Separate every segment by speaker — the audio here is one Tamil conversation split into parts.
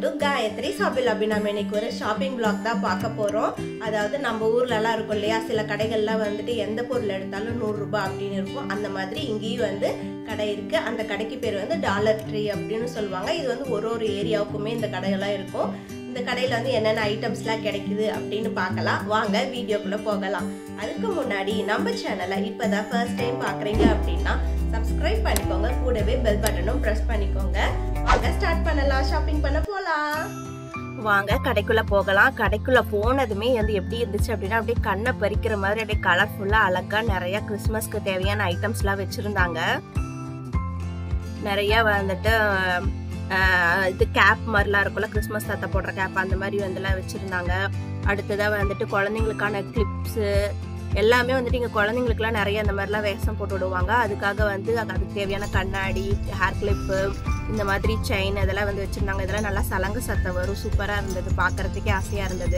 Speaker 1: டு காயத்ரி ஷாப்பில் அப்படி நம்ம இன்னைக்கு ஒரு ஷாப்பிங் பிளாக் தான் பார்க்க போகிறோம் அதாவது நம்ம ஊர்லலாம் இருக்கும் இல்லையா சில கடைகள்லாம் வந்துட்டு எந்த பொருள் எடுத்தாலும் நூறுரூபா அப்படின்னு இருக்கும் அந்த மாதிரி இங்கேயும் வந்து கடை இருக்குது அந்த கடைக்கு பேர் வந்து டாலர் ட்ரீ அப்படின்னு சொல்லுவாங்க இது வந்து ஒரு ஒரு ஏரியாவுக்குமே இந்த கடையெல்லாம் இருக்கும் இந்த கடையில் வந்து என்னென்ன ஐட்டம்ஸ்லாம் கிடைக்குது அப்படின்னு பார்க்கலாம் வாங்க வீடியோக்குள்ளே போகலாம் அதுக்கு முன்னாடி நம்ம சேனலை இப்போ தான் ஃபர்ஸ்ட் டைம் பார்க்குறீங்க அப்படின்னா சப்ஸ்கிரைப் பண்ணிக்கோங்க கூடவே பெல் பட்டனும் ப்ரெஸ் பண்ணிக்கோங்க வாங்க ஸ்டார்ட் பண்ணலாம் ஷாப்பிங் பண்ண போகலாம் வாங்க கடைக்குள்ள போகலாம் கடைக்குள்ள போனதுமே வந்து எப்படி இருந்துச்சு அப்படின்னா அப்படியே கண்ணை பறிக்கிற மாதிரி அப்படியே கலர்ஃபுல்லா அழகா நிறைய கிறிஸ்மஸ்க்கு தேவையான ஐட்டம்ஸ்லாம் வச்சிருந்தாங்க நிறைய வந்துட்டு ஆஹ், இது கேப் மாதிரிலாம் இருக்கும்ல கிறிஸ்மஸ் தாத்தா போடுற கேப் அந்த மாதிரி வந்துலாம் வச்சுருந்தாங்க அடுத்ததாக வந்துட்டு குழந்தைங்களுக்கான கிளிப்ஸு எல்லாமே வந்துட்டு இங்கே குழந்தைங்களுக்குலாம் நிறைய அந்த மாதிரிலாம் வேஷம் போட்டு விடுவாங்க அதுக்காக வந்து அது- அதுக்கு தேவையான கண்ணாடி ஹேர் கிளிப்பு இந்த மாதிரி செயின் இதெல்லாம் வந்து வச்சுருந்தாங்க இதெல்லாம் நல்லா சலங்கு சத்தம் வரும் சூப்பராக இருந்தது பார்க்கறதுக்கே ஆசையாக இருந்தது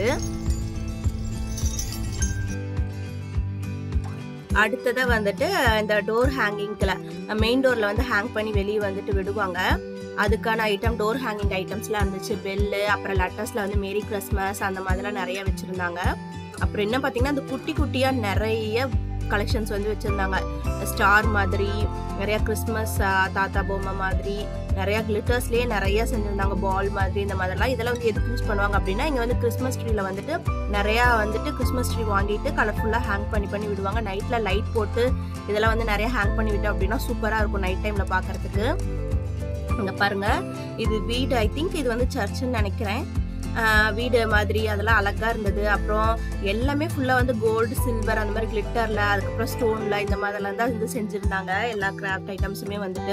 Speaker 1: அடுத்ததாக வந்துட்டு இந்த டோர் ஹேங்கிங்க்கில் மெயின் டோரில் வந்து ஹேங் பண்ணி வெளியே வந்துட்டு விடுவாங்க அதுக்கான ஐட்டம் டோர் ஹேங்கிங் ஐட்டம்ஸ்லாம் இருந்துச்சு பெல்லு அப்புறம் லெட்டர்ஸில் வந்து மேரி கிறிஸ்மஸ் அந்த மாதிரிலாம் நிறைய வச்சுருந்தாங்க அப்புறம் என்ன பார்த்தீங்கன்னா அந்த குட்டி குட்டியாக நிறைய கலெக்ஷன்ஸ் வந்து வச்சுருந்தாங்க ஸ்டார் மாதிரி நிறைய கிறிஸ்மஸ் தாத்தா பொம்மை மாதிரி நிறைய கிளிட்டர்ஸ்லேயே நிறைய செஞ்சுருந்தாங்க பால் மாதிரி இந்த மாதிரிலாம் இதெல்லாம் வந்து எதுக்கு யூஸ் பண்ணுவாங்க அப்படின்னா இங்கே வந்து கிறிஸ்மஸ் ட்ரீல வந்துட்டு நிறையா வந்துட்டு கிறிஸ்மஸ் ட்ரீ வாங்கிட்டு கலர்ஃபுல்லாக ஹேங் பண்ணி பண்ணி விடுவாங்க நைட்டில் லைட் போட்டு இதெல்லாம் வந்து நிறைய ஹேங் பண்ணி விட்டோம் அப்படின்னா சூப்பராக இருக்கும் நைட் டைமில் பார்க்கறதுக்கு இங்கே பாருங்க இது வீடு ஐ திங்க் இது வந்து சர்ச்சுன்னு நினைக்கிறேன் ஆஹ் வீடு மாதிரி அதெல்லாம் அழகா இருந்தது அப்புறம் எல்லாமே ஃபுல்லாக வந்து கோல்டு சில்வர் அந்த மாதிரி கிளிட்டரில் அதுக்கப்புறம் ஸ்டோனில் இந்த மாதிரிலாம் தான் வந்து செஞ்சுருந்தாங்க எல்லா கிராஃப்ட் ஐட்டம்ஸுமே வந்துட்டு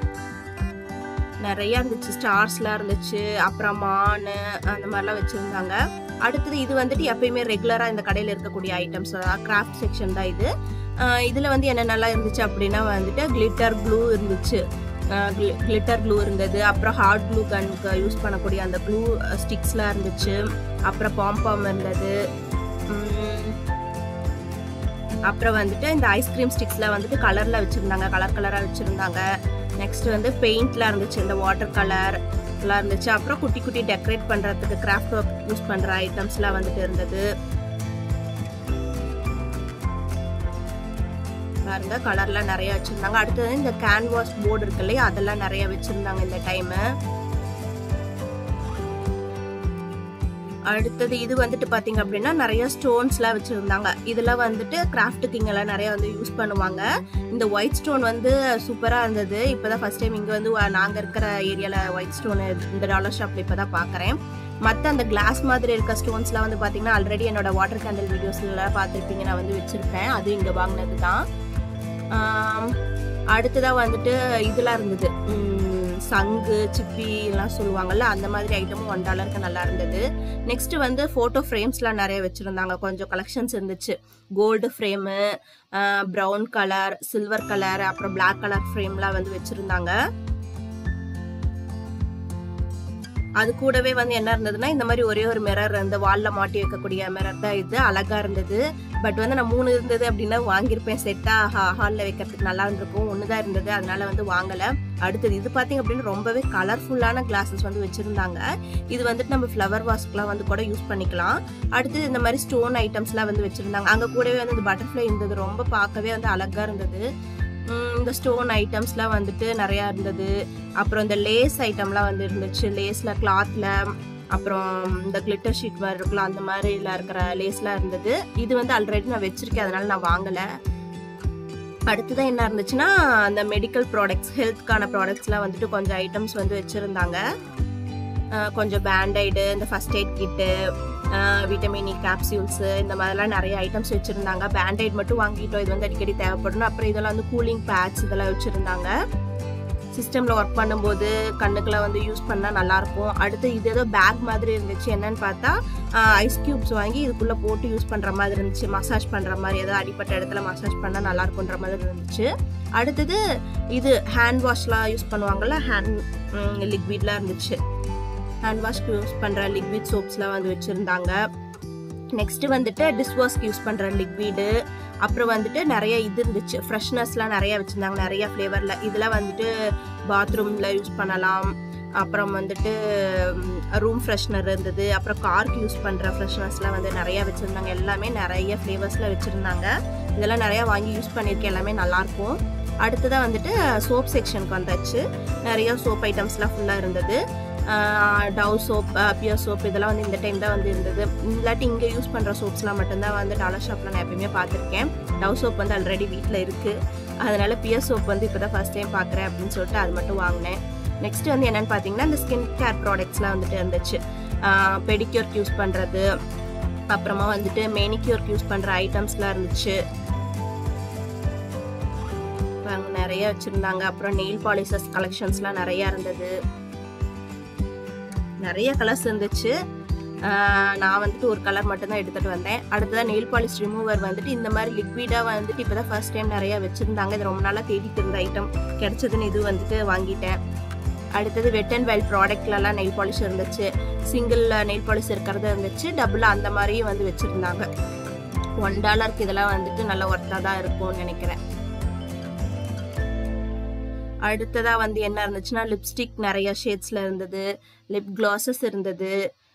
Speaker 1: நிறைய இருந்துச்சு ஸ்டார்ஸ்லாம் இருந்துச்சு அப்புறம் மான் அந்த மாதிரிலாம் வச்சுருந்தாங்க அடுத்தது இது வந்துட்டு எப்பயுமே ரெகுலராக இந்த கடையில் இருக்கக்கூடிய ஐட்டம்ஸ் கிராஃப்ட் செக்ஷன் தான் இது இதில் வந்து என்னென்னலாம் இருந்துச்சு அப்படின்னா வந்துட்டு கிளிட்டர் க்ளூ இருந்துச்சு கிளிட்டர் க்ளூ இருந்தது அப்புறம் ஹார்ட் க்ளூ கனுக்கு யூஸ் பண்ணக்கூடிய அந்த க்ளூ ஸ்டிக்ஸ்லாம் இருந்துச்சு அப்புறம் பாம்பாம் இருந்தது உம், அப்புறம் வந்துட்டு இந்த ஐஸ்கிரீம் ஸ்டிக்ஸ்லாம் வந்துட்டு கலரில் வச்சுருந்தாங்க கலர் கலராக வச்சுருந்தாங்க நெக்ஸ்ட் வந்து பெயிண்ட்லாம் இருந்துச்சு இந்த வாட்டர் கலர் எல்லாம் இருந்துச்சு அப்புறம் குட்டி குட்டி டெக்கரேட் பண்ணுறதுக்கு கிராஃப்ட் ஒர்க் யூஸ் பண்ணுற ஐட்டம்ஸ்லாம் வந்துட்டு இருந்தது பாருங்க கலர்லாம் நிறைய வச்சுருந்தாங்க அடுத்தது இந்த கேன்வாஸ் போர்டு இருக்கு இல்லையா அதெல்லாம் நிறைய வச்சுருந்தாங்க இந்த டைமு அடுத்தது இது வந்துட்டு பாத்தீங்க அப்படின்னா நிறைய ஸ்டோன்ஸ்லாம் வச்சுருந்தாங்க இதெல்லாம் வந்துட்டு கிராஃப்ட்டுக்கு இங்கெல்லாம் நிறைய வந்து யூஸ் பண்ணுவாங்க இந்த ஒயிட் ஸ்டோன் வந்து சூப்பராக இருந்தது இப்போதான் ஃபர்ஸ்ட் டைம் இங்கே வந்து வ- நாங்க இருக்கிற ஏரியாவில் ஒயிட் ஸ்டோன் இந்த டாலர் ஷாப்ல இப்போ தான் பார்க்குறேன் மற்ற அந்த கிளாஸ் மாதிரி இருக்க ஸ்டோன்ஸ்லாம் வந்து பார்த்தீங்கன்னா ஆல்ரெடி என்னோட வாட்டர் கேண்டில் வீடியோஸ்லாம் பார்த்துருப்பீங்க நான் வந்து வச்சுருப்பேன் அது இங்கே வாங்கினது தான் ஆம், அடுத்ததா வந்துட்டு இதெல்லாம் இருந்தது உம், சங்கு சிப்பி எல்லாம் சொல்லுவாங்கல்ல அந்த மாதிரி ஐட்டமும் ஒன் டாலருக்கு நல்லா இருந்தது நெக்ஸ்ட் வந்து ஃபோட்டோ ஃப்ரேம்ஸ்லாம் நிறைய வச்சுருந்தாங்க கொஞ்சம் கலெக்ஷன்ஸ் இருந்துச்சு gold frame brown colour silver colour அப்புறம் Black கலர் ஃப்ரேம்லாம் வந்து வச்சுருந்தாங்க அது கூடவே வந்து என்ன இருந்ததுன்னா இந்த மாதிரி ஒரே ஒரு மிரர் இந்த வால்ல மாட்டி வைக்கக்கூடிய மிரர் தான் இது அழகா இருந்தது பட் வந்து நான் மூணு இருந்தது அப்படின்னா வாங்கியிருப்பேன் செட்டா ஹாலில் வைக்கிறதுக்கு நல்லா இருந்திருக்கும் ஒன்று தான் இருந்தது அதனால வந்து வாங்கலை அடுத்தது இது பார்த்தீங்க அப்படின்னா ரொம்பவே கலர்ஃபுல்லான கிளாஸஸ் வந்து வச்சுருந்தாங்க இது வந்துட்டு நம்ம ஃப்ளவர் வாஷ்க்குலாம் வந்து கூட யூஸ் பண்ணிக்கலாம் அடுத்தது இந்த மாதிரி ஸ்டோன் ஐட்டம்ஸ்லாம் வந்து வச்சுருந்தாங்க அங்கே கூடவே வந்து இந்த பட்டர்ஃப்ளை இருந்தது ரொம்ப பார்க்கவே வந்து அழகாக இருந்தது உம் இந்த ஸ்டோன் ஐட்டம்ஸ்லாம் வந்துட்டு நிறையா இருந்தது அப்புறம் இந்த லேஸ் ஐட்டம்லாம் வந்து இருந்துச்சு லேஸில் கிளாத்தில் அப்புறம் இந்த கிளிட்டர் ஷீட் மாதிரி இருக்குல்ல அந்த மாதிரில இருக்கிற லேஸ்லாம் இருந்தது இது வந்து ஆல்ரெடி நான் வச்சிருக்கேன் அதனால நான் வாங்கலை அடுத்ததான் என்ன இருந்துச்சுன்னா அந்த மெடிக்கல் ப்ராடக்ட்ஸ் ஹெல்த்க்கான ப்ராடக்ட்ஸ்லாம் வந்துட்டு கொஞ்சம் ஐட்டம்ஸ் வந்து வச்சுருந்தாங்க கொஞ்சம் பேண்டைடு இந்த first aid kit vitamin E capsules இந்த மாதிரிலாம் நிறைய ஐட்டம்ஸ் வச்சுருந்தாங்க பேண்டைட் மட்டும் வாங்கிட்டோம் இது வந்து அடிக்கடி தேவைப்படும் அப்புறம் இதெல்லாம் வந்து கூலிங் பேட்ஸ் இதெல்லாம் வச்சுருந்தாங்க சிஸ்டமில் ஒர்க் பண்ணும்போது கண்ணுக்கெல்லாம் வந்து யூஸ் பண்ணால் நல்லாயிருக்கும் அடுத்து இது ஏதோ பேக் மாதிரி இருந்துச்சு என்னன்னு பார்த்தா ஐஸ் க்யூப்ஸ் வாங்கி இதுக்குள்ளே போட்டு யூஸ் பண்ணுற மாதிரி இருந்துச்சு மசாஜ் பண்ணுற மாதிரி ஏதோ அடிப்பட்ட இடத்துல மசாஜ் பண்ணால் நல்லா இருக்குன்ற மாதிரி இருந்துச்சு அடுத்தது இது ஹேண்ட் வாஷ்லாம் யூஸ் பண்ணுவாங்கல்ல ஹேண்ட் லிக்விட்லாம் இருந்துச்சு ஹேண்ட் வாஷ்க்கு யூஸ் பண்ணுற லிக்விட் சோப்ஸ்லாம் வந்து வச்சுருந்தாங்க நெக்ஸ்ட் வந்துட்டு டிஷ்வாஷ்க்கு யூஸ் பண்ணுற லிக்விடு அப்புறம் வந்துட்டு நிறைய இது இருந்துச்சு ஃப்ரெஷ்னஸ்லாம் நிறைய வச்சுருந்தாங்க நிறைய ஃப்ளேவரில் இதெல்லாம் வந்துட்டு பாத்ரூமில் யூஸ் பண்ணலாம் அப்புறம் வந்துட்டு ரூம் ஃப்ரெஷ்னர் இருந்தது அப்புறம் கார்க்கு யூஸ் பண்ணுற ஃப்ரெஷ்னர்ஸ்லாம் வந்து நிறையா வச்சுருந்தாங்க எல்லாமே நிறைய ஃப்ளேவர்ஸில் வச்சுருந்தாங்க இதெல்லாம் நிறையா வாங்கி யூஸ் பண்ணியிருக்கேன் எல்லாமே நல்லாயிருக்கும் அடுத்ததாக வந்துட்டு சோப் செக்ஷனுக்கு வந்தாச்சு நிறைய சோப் ஐட்டம்ஸ்லாம் ஃபுல்லாக இருந்தது டவ் சோப் பியர் சோப் இதெல்லாம் வந்து இந்த டைம் தான் வந்து இருந்தது இல்லாட்டி இங்கே யூஸ் பண்ணுற சோப்ஸ்லாம் மட்டும்தான் வந்து டாலர் ஷாப்பில் நான் எப்பயுமே பார்த்துருக்கேன் டவ் சோப் வந்து ஆல்ரெடி வீட்டில் இருக்குது அதனால் பியர் சோப் வந்து இப்போ தான் ஃபஸ்ட் டைம் பார்க்குறேன் அப்படின்னு சொல்லிட்டு அது மட்டும் வாங்கினேன் நெக்ஸ்ட் வந்து என்னென்னு பார்த்தீங்கன்னா இந்த ஸ்கின் கேர் ப்ராடக்ட்ஸ்லாம் வந்துட்டு இருந்துச்சு பெடிக்யூர்க்கு யூஸ் பண்ணுறது அப்புறமா வந்துட்டு மேனிக்யூர்க்கு யூஸ் பண்ணுற ஐட்டம்ஸ்லாம் இருந்துச்சு அங்கே நிறைய வச்சுருந்தாங்க அப்புறம் நெயில் பாலிசஸ் கலெக்ஷன்ஸ்லாம் நிறையா இருந்தது நிறைய கலர்ஸ் இருந்துச்சு நான் வந்துட்டு ஒரு கலர் மட்டும்தான் எடுத்துகிட்டு வந்தேன் அடுத்ததான் நெயில் பாலிஷ் ரிமூவர் வந்துட்டு இந்த மாதிரி லிக்விடாக வந்துட்டு இப்போ தான் ஃபர்ஸ்ட் டைம் நிறையா வச்சுருந்தாங்க இது ரொம்ப நாளாக தேடிட்டு இருந்த ஐட்டம் கிடச்சதுன்னு இது வந்துட்டு வாங்கிட்டேன் அடுத்தது வெட் அண்ட் வெல் ப்ராடக்ட்லலாம் நெயில் பாலிஷ் இருந்துச்சு சிங்கிள் நெயில் பாலிஷ் இருக்கிறது இருந்துச்சு டபுளாக அந்த மாதிரியும் வந்து வச்சுருந்தாங்க ஒன் டாலருக்கு இதெல்லாம் வந்துட்டு நல்ல ஒர்த்தாக தான் இருக்கும்னு நினைக்கிறேன் அடுத்ததாக வந்து என்ன இருந்துச்சுன்னா லிப்ஸ்டிக் நிறைய ஷேட்ஸில் இருந்தது லிப் கிளாஸஸ் இருந்தது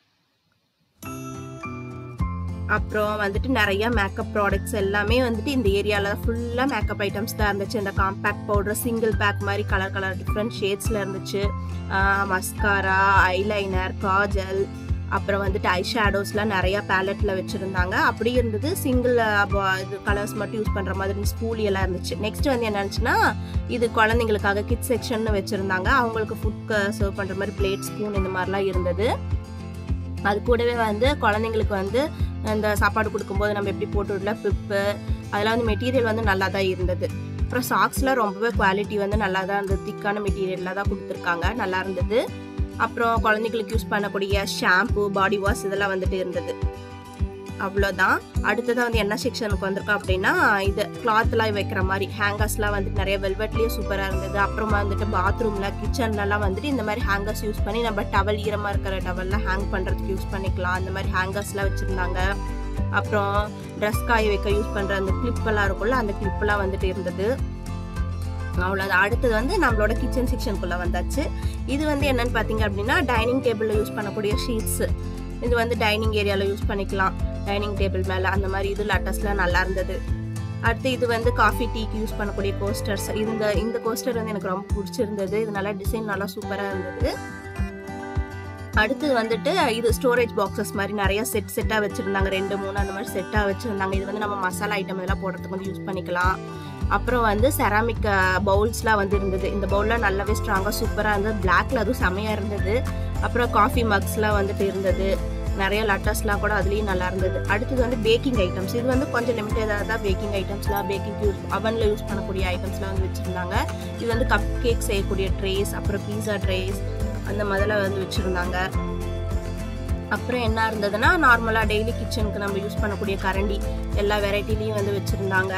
Speaker 1: அப்புறம் வந்துட்டு நிறைய மேக்கப் ப்ராடக்ட்ஸ் எல்லாமே வந்துட்டு இந்த ஏரியாவில் ஃபுல்லாக மேக்கப் ஐட்டம்ஸ் தான் இருந்துச்சு இந்த காம்பேக்ட் பவுடர் சிங்கிள் பேக் மாதிரி கலர் கலர் டிஃப்ரெண்ட் ஷேட்ஸில் இருந்துச்சு மஸ்காரா ஐலைனர் காஜல் அப்புறம் வந்துட்டு ஐ ஷேடோஸ்லாம் நிறையா பேலட்டில் வச்சுருந்தாங்க அப்படி இருந்தது சிங்கிள் இது கலர்ஸ் மட்டும் யூஸ் பண்ணுற மாதிரி ஸ்கூலி எல்லாம் இருந்துச்சு நெக்ஸ்ட் வந்து என்னச்சுன்னா இது குழந்தைங்களுக்காக கிட் செக்ஷன் வச்சுருந்தாங்க அவங்களுக்கு ஃபுட் சர்வ் பண்ணுற மாதிரி பிளேட் ஸ்பூன் இந்த மாதிரிலாம் இருந்தது அது கூடவே வந்து குழந்தைங்களுக்கு வந்து இந்த சாப்பாடு கொடுக்கும்போது நம்ம எப்படி போட்டு விடல பிப்பு அதெல்லாம் வந்து மெட்டீரியல் வந்து நல்லா தான் இருந்தது அப்புறம் சாக்ஸ்லாம் ரொம்பவே குவாலிட்டி வந்து நல்லா தான் இருந்தது திக்கான மெட்டீரியலில் தான் கொடுத்துருக்காங்க நல்லா இருந்தது அப்புறம் குழந்தைங்களுக்கு யூஸ் பண்ணக்கூடிய ஷாம்பு பாடி வாஷ் இதெல்லாம் வந்துட்டு இருந்தது அவ்வளோதான் அடுத்ததாக வந்து என்ன செக்ஷனுக்கு வந்திருக்கோம் அப்படின்னா இது கிளாத்லாம் வைக்கிற மாதிரி ஹேங்கர்ஸ்லாம் வந்துட்டு நிறைய வெல்வெட்லேயே சூப்பராக இருந்தது அப்புறமா வந்துட்டு பாத்ரூமில் கிச்சன்லலாம் வந்துட்டு இந்த மாதிரி ஹேங்கர்ஸ் யூஸ் பண்ணி நம்ம டவல் ஈரமாக இருக்கிற டவல்லாம் ஹேங் பண்ணுறதுக்கு யூஸ் பண்ணிக்கலாம் அந்த மாதிரி ஹேங்கர்ஸ்லாம் வச்சுருந்தாங்க அப்புறம் ட்ரெஸ் காய வைக்க யூஸ் பண்ணுற அந்த கிளிப்பெல்லாம் இருக்கும்ல அந்த கிளிப்பெல்லாம் வந்துட்டு இருந்தது அவ்வளோதான் அடுத்தது வந்து நம்மளோட கிச்சன் செக்ஷனுக்குள்ளே வந்தாச்சு இது வந்து என்னன்னு பார்த்தீங்க அப்படின்னா டைனிங் டேபிளில் யூஸ் பண்ணக்கூடிய ஷீட்ஸு இது வந்து டைனிங் ஏரியாவில் யூஸ் பண்ணிக்கலாம் டைனிங் டேபிள் மேலே அந்த மாதிரி இது லட்டஸ்லாம் நல்லா இருந்தது அடுத்து இது வந்து காஃபி டீக்கு யூஸ் பண்ணக்கூடிய கோஸ்டர்ஸ் இந்த இந்த கோஸ்டர் வந்து எனக்கு ரொம்ப பிடிச்சிருந்தது இது நல்லா டிசைன் நல்லா சூப்பராக இருந்தது அடுத்தது வந்துட்டு இது ஸ்டோரேஜ் பாக்ஸஸ் மாதிரி நிறைய செட் செட்டாக வச்சுருந்தாங்க ரெண்டு மூணு அந்த மாதிரி செட்டாக வச்சுருந்தாங்க இது வந்து நம்ம மசாலா ஐட்டம் இதெல்லாம் போடுறதுக்கு வந்து யூஸ் பண்ணிக்கலாம் அப்புறம் வந்து செராமிக் பவுல்ஸ்லாம் வந்து இருந்தது இந்த பவுல்லாம் நல்லாவே ஸ்ட்ராங்காக சூப்பராக இருந்தது பிளாக்ல அதுவும் செமையாக இருந்தது அப்புறம் காஃபி மக்ஸ்லாம் வந்துட்டு இருந்தது நிறைய லட்டர்ஸ்லாம் கூட அதுலேயும் நல்லா இருந்தது அடுத்தது வந்து பேக்கிங் ஐட்டம்ஸ் இது வந்து கொஞ்சம் லிமிட்டடாக தான் பேக்கிங் ஐட்டம்ஸ்லாம் பேக்கிங் யூஸ் அவனில் யூஸ் பண்ணக்கூடிய ஐட்டம்ஸ்லாம் வந்து வச்சுருந்தாங்க இது வந்து கப் கேக் செய்யக்கூடிய ட்ரேஸ் அப்புறம் பீஸா ட்ரேஸ் அந்த மாதிரிலாம் வந்து வச்சுருந்தாங்க அப்புறம் என்ன இருந்ததுன்னா நார்மலாக டெய்லி கிச்சனுக்கு நம்ம யூஸ் பண்ணக்கூடிய கரண்டி எல்லா வெரைட்டிலையும் வந்து வச்சுருந்தாங்க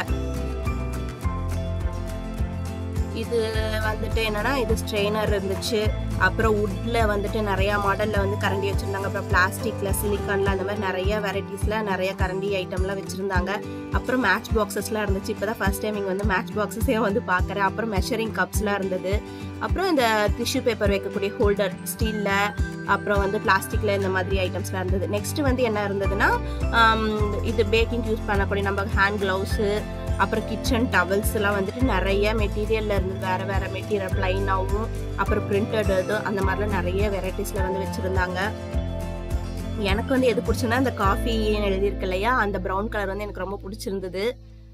Speaker 1: இது வந்துட்டு என்னன்னா இது ஸ்ட்ரெயினர் இருந்துச்சு அப்புறம் வுட்ல வந்துட்டு நிறைய மாடல்ல வந்து கரண்டி வச்சிருந்தாங்க அப்புறம் பிளாஸ்டிக்ல சிலிக்கான்ல அந்த மாதிரி நிறைய வெரைட்டிஸ்ல நிறைய கரண்டி ஐட்டம்லாம் வச்சிருந்தாங்க அப்புறம் மேட்ச் பாக்ஸஸ்லாம் இருந்துச்சு இப்போதான் ஃபர்ஸ்ட் டைம் இங்கே வந்து மேட்ச் பாக்ஸஸே வந்து பார்க்குறேன் அப்புறம் மெஷரிங் கப்ஸ்லாம் இருந்தது அப்புறம் இந்த டிஷ்யூ பேப்பர் வைக்கக்கூடிய ஹோல்டர் ஸ்டீலில் அப்புறம் வந்து பிளாஸ்டிக்கில் இந்த மாதிரி ஐட்டம்ஸ்லாம் இருந்தது நெக்ஸ்ட் வந்து என்ன இருந்ததுன்னா இது பேக்கிங் யூஸ் பண்ணக்கூடிய நம்ம ஹேண்ட் க்ளவுஸு அப்புறம் கிச்சன் டவல்ஸ் எல்லாம் வந்துட்டு நிறைய மெட்டீரியல்ல இருந்து வேற வேற மெட்டீரியல் பிளைனாகவும் அப்புறம் பிரிண்டட் இது அந்த மாதிரிலாம் நிறைய வெரைட்டிஸ்ல வந்து வச்சிருந்தாங்க எனக்கு வந்து எது பிடிச்சுன்னா இந்த காஃபி எழுதியிருக்கு இல்லையா அந்த ப்ரௌன் கலர் வந்து எனக்கு ரொம்ப பிடிச்சிருந்தது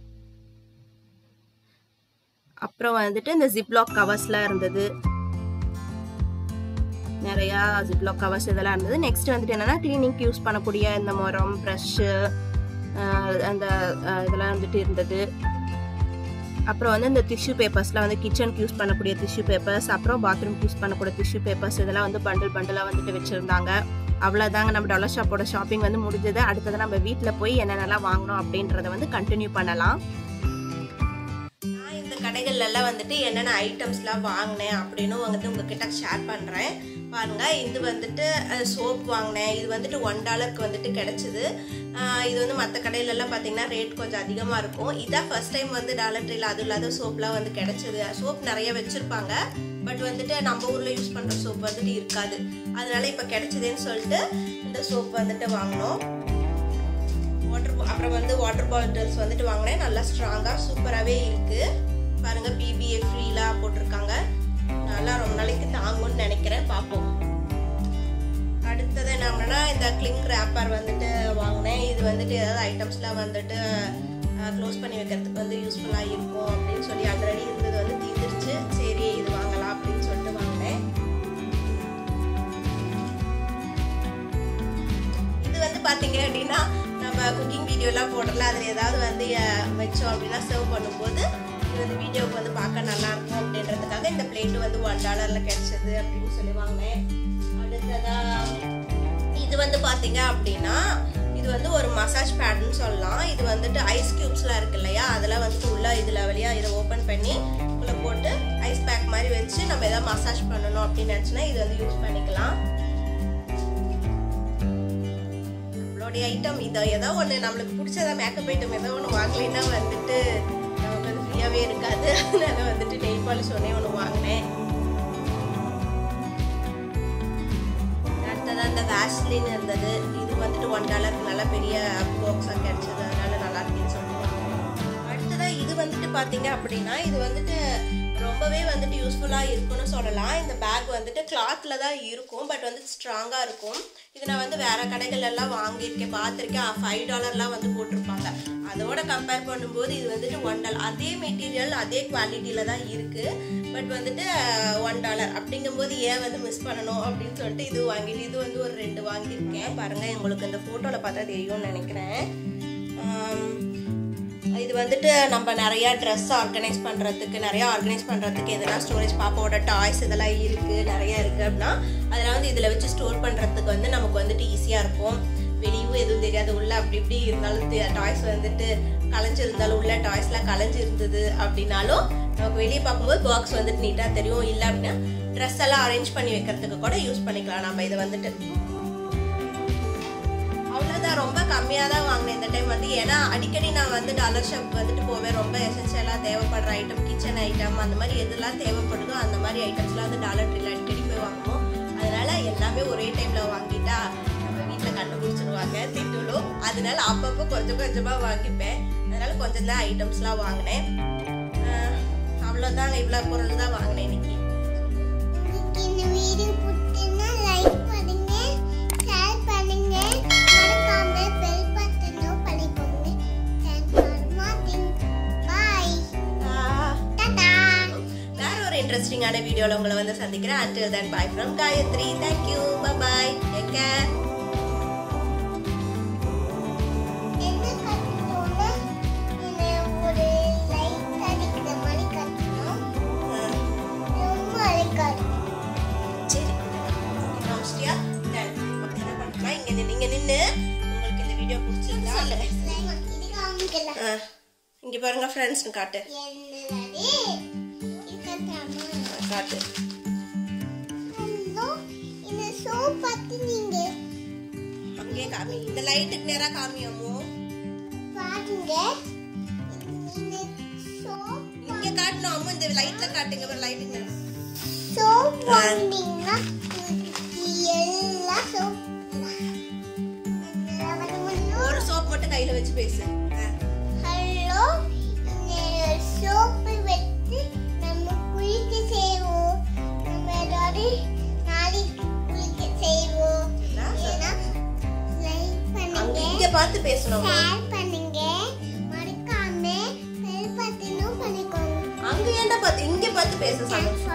Speaker 1: அப்புறம் வந்துட்டு இந்த ஜிப்லாக் கவர்ஸ்லாம் இருந்தது நிறையா ஜிப்லாக் கவர்ஸ் இதெல்லாம் இருந்தது நெக்ஸ்ட் வந்துட்டு என்னன்னா கிளீனிங்க்கு யூஸ் பண்ணக்கூடிய இந்த மரம் ப்ரஷ்ஷு அந்த இதெல்லாம் வந்துட்டு இருந்தது அப்புறம் வந்து இந்த டிஷ்யூ பேப்பர்ஸ்லாம் வந்து கிச்சனுக்கு யூஸ் பண்ணக்கூடிய டிஷ்யூ பேப்பர்ஸ் அப்புறம் பாத்ரூம்க்கு யூஸ் பண்ணக்கூடிய டிஷ்யூ பேப்பர்ஸ் இதெல்லாம் வந்து பண்டில் பண்டிலாக வந்துட்டு வச்சுருந்தாங்க அவ்வளோதாங்க நம்ம டாலர் ஷாப்போட ஷாப்பிங் வந்து முடிஞ்சது அடுத்தது நம்ம வீட்டில் போய் என்னென்னலாம் வாங்கணும் அப்படின்றத வந்து கண்டினியூ பண்ணலாம்
Speaker 2: நான் இந்த
Speaker 1: கடைகள்ல எல்லாம் வந்துட்டு என்னென்ன ஐட்டம்ஸ்லாம் வாங்கினேன் அப்படின்னு வந்துட்டு உங்ககிட்ட ஷேர் பண்ணுறேன் பாருங்க இது வந்துட்டு சோப் வாங்கினேன் இது வந்துட்டு ஒன் டாலருக்கு வந்துட்டு கிடைச்சிது ஆஹ் இது வந்து மற்ற கடையிலலாம் பார்த்தீங்கன்னா ரேட் கொஞ்சம் அதிகமாக இருக்கும் இதான் ஃபர்ஸ்ட் டைம் வந்து டாலர் ட்ரீல அது இல்லாத சோப்லாம் வந்து கிடைச்சது சோப் நிறைய வச்சுருப்பாங்க பட் வந்துட்டு நம்ம ஊரில் யூஸ் பண்ணுற சோப் வந்துட்டு இருக்காது அதனால இப்போ கிடைச்சதுன்னு சொல்லிட்டு இந்த சோப் வந்துட்டு வாங்கினோம் வாட்டர் அப்புறம் வந்து வாட்டர் பாட்டில்ஸ் வந்துட்டு வாங்கினேன் நல்லா ஸ்ட்ராங்காக சூப்பராகவே இருக்குது பாருங்கள் பிபிஏ ஃப்ரீலாம் போட்டிருக்காங்க நல்லா ரொம்ப நாளைக்கு தாங்கும்னு நினைக்கிறேன் பார்ப்போம் அடுத்தது என்ன வாங்கினேன்னா இந்த கிளிங் ரேப்பர் வந்துட்டு வாங்கினேன் இது வந்துட்டு ஏதாவது ஐட்டம்ஸ்லாம் வந்துட்டு க்ளோஸ் பண்ணி வைக்கிறதுக்கு வந்து யூஸ்ஃபுல்லாக இருக்கும் அப்படின்னு சொல்லி ஆல்ரெடி இருந்தது வந்து தீர்ந்துருச்சு சரி இது வாங்கலாம் அப்படின்னு சொல்லிட்டு வாங்கினேன் இது வந்து பார்த்தீங்க அப்படின்னா நம்ம குக்கிங் வீடியோலாம் போடல அதில் ஏதாவது வந்து அஹ், வச்சோம் அப்படின்னா சர்வ் பண்ணும்போது இது வந்து வீடியோவுக்கு வந்து பார்க்க நல்லா இருக்கும் அப்படின்றதுக்காக இந்த பிளேட்டு வந்து ஒன் டாலரில் கிடைச்சது அப்படின்னு சொல்லி வாங்கினேன் அடுத்ததா இது வந்து பார்த்தீங்க அப்படின்னா இது வந்து ஒரு மசாஜ் பேட்னு சொல்லலாம் இது வந்துட்டு ஐஸ் கியூப்ஸ்லாம் இருக்கு இல்லையா அதெல்லாம் வந்துட்டு உள்ள இதில் வழியாக இதை ஓப்பன் பண்ணி உள்ள போட்டு ஐஸ் பேக் மாதிரி வச்சு நம்ம எதாவது மசாஜ் பண்ணணும் அப்படின்னு நினச்சினா இது வந்து யூஸ் பண்ணிக்கலாம் நம்மளுடைய ஐட்டம் இதை ஏதோ ஒன்று நம்மளுக்கு பிடிச்சதா மேக்கப் ஐட்டம் ஏதோ ஒன்று வாங்கலைன்னா வந்துட்டு நமக்கு வந்து ஃப்ரீயாகவே இருக்காது அதனால வந்துட்டு நெயில் பாலிஷ் ஒன்றே ஒன்று வாங்கினேன் அடுத்தது அந்த வேஸ்லின் இருந்தது இது வந்துட்டு ஒன் டாலருக்கு நல்ல பெரிய பாக்ஸாக கிடைச்சது அதனால நல்லா இருக்குன்னு சொல்லுவாங்க அடுத்ததாக இது வந்துட்டு பார்த்தீங்க அப்படின்னா இது வந்துட்டு ரொம்பவே வந்துட்டு யூஸ்ஃபுல்லாக இருக்கும்னு சொல்லலாம் இந்த பேக் வந்துட்டு கிளாத்தில் தான் இருக்கும் பட் வந்து ஸ்ட்ராங்காக இருக்கும் இது நான் வந்து வேறு கடைகளெல்லாம் வாங்கியிருக்கேன் பார்த்துருக்கேன் ஃபைவ் டாலர்லாம் வந்து போட்டிருப்பாங்க அதோட கம்பேர் பண்ணும்போது இது வந்துட்டு ஒன் டாலர் அதே மெட்டீரியல் அதே குவாலிட்டியில் தான் இருக்குது பட் வந்துட்டு ஒன் டாலர் அப்படிங்கும்போது ஏன் வந்து மிஸ் பண்ணணும் அப்படின்னு சொல்லிட்டு இது வாங்கிட்டு இது வந்து ஒரு ரெண்டு வாங்கியிருக்கேன் பாருங்கள் உங்களுக்கு இந்த ஃபோட்டோவில் பார்த்தா தெரியும்னு நினைக்கிறேன் ஆம், இது வந்துட்டு நம்ம நிறைய ட்ரெஸ் ஆர்கனைஸ் பண்ணுறதுக்கு நிறைய ஆர்கனைஸ் பண்ணுறதுக்கு எதனா ஸ்டோரேஜ் பாப்பாவோட டாய்ஸ் இதெல்லாம் இருக்குது நிறைய இருக்குது அப்படின்னா அதெல்லாம் வந்து இதில் வச்சு ஸ்டோர் பண்ணுறதுக்கு வந்து நமக்கு வந்துட்டு ஈஸியாக இருக்கும் வெளியும் எதுவும் தெரியாது உள்ள அப்படி இப்படி இருந்தாலும் டாய்ஸ் வந்துட்டு கலைஞ்சிருந்தாலும் உள்ள டாய்ஸ்லாம் கலைஞ்சிருந்தது அப்படின்னாலும் நமக்கு வெளியே பார்க்கும்போது பாக்ஸ் வந்துட்டு நீட்டாக தெரியும் இல்லை அப்படின்னா ட்ரெஸ் எல்லாம் அரேஞ்ச் பண்ணி வைக்கிறதுக்கு கூட யூஸ் பண்ணிக்கலாம் நம்ம இதை வந்துட்டு அவ்வளோதான் ரொம்ப கம்மியாக தான் வாங்கினேன் இந்த டைம் வந்து ஏன்னா அடிக்கடி நான் வந்து டாலர் ஷாப் வந்துட்டு போவேன் ரொம்ப எசென்ஷியலாக தேவைப்படுற ஐட்டம் கிச்சன் ஐட்டம் அந்த மாதிரி எதெல்லாம் தேவைப்படுதோ அந்த மாதிரி ஐட்டம்ஸ்லாம் வந்து டாலர் ட்ரீல அடிக்கடி போய் வாங்குவோம் அதனால எல்லாமே ஒரே டைமில் வாங்கிட்டா நம்ம வீட்டில் கண்டுபிடிச்சிருவாங்க திட்டுலும் அதனால அப்பப்போ கொஞ்சம் கொஞ்சமாக வாங்கிப்பேன் அதனால கொஞ்சம் தான் ஐட்டம்ஸ்லாம் வாங்கினேன் அஹ் அவ்வளோதாங்க இவ்வளோ பொருள் தான் வாங்கினேன் இன்னைக்கு
Speaker 2: உங்களுக்கு இந்த வீடியோ பிடிச்சிருந்தா லைக் பண்ணுங்க ஷேர் பண்ணுங்க மறக்காம பெல் பட்டனும் பண்ணிக்கோங்க தேங்க்ஸ் ஃபார் வாட்சிங் பை
Speaker 1: ஆஹ்
Speaker 2: டாடா
Speaker 1: வேற ஒரு இன்ட்ரெஸ்டிங்கான வீடியோல உங்களை வந்து சந்திக்கிறேன் until then bye from Gayatri thank you bye bye take care
Speaker 2: என்ன கட்டணும்னா இந்த ஒரு லைட் அடிக்கிற மாதிரி கட்டணும்
Speaker 1: அஹ்
Speaker 2: ரொம்ப அழைக்காது
Speaker 1: சரி காமிச்சிட்டியா Done. அப்ப என்ன பண்ணலாம் இங்க நின்னு இங்க நின்னு உங்களுக்கு இந்த வீடியோ பிடிச்சிருந்தா இல்ல
Speaker 2: இது காமிக்கல
Speaker 1: அஹ் இங்க பாருங்க ஃப்ரெண்ட்ஸ் காட்டு
Speaker 2: என்னது இருக்கட்டாமா
Speaker 1: அஹ் காட்டு
Speaker 2: ஹலோ இந்த ஷோ பத்தி நீங்க
Speaker 1: அங்கேயே காமி இந்த லைட்டுக்கு நேரா காமியாமோ
Speaker 2: பாருங்க இந்த ஷோ
Speaker 1: இங்க காட்டணும் அம்மா இந்த லைட்ல காட்டுங்க ஒரு லைட்டுக்கு நேரா
Speaker 2: ஷோ பண்ணீங்கன்னா எல்லா ஷோ
Speaker 1: ஒரு சோப் மட்டும் கையில வச்சு பேசு அஹ்
Speaker 2: ஹலோ இந்த சோப்பு வச்சு நம்ம குளிக்க செய்வோம் நம்ம ஏதாவது நாளைக்கு குளிக்க செய்வோம்
Speaker 1: என்ன
Speaker 2: ஏன்னா லைக்
Speaker 1: அங்க
Speaker 2: பண்ணுங்க
Speaker 1: இங்க பார்த்து பேசணும்
Speaker 2: ஷேர் பண்ணுங்க மறக்காம பெல் பட்டனும் பண்ணிக்கோங்க
Speaker 1: அங்க ஏன்டா பார்த்து இங்க பார்த்து பேச சமம்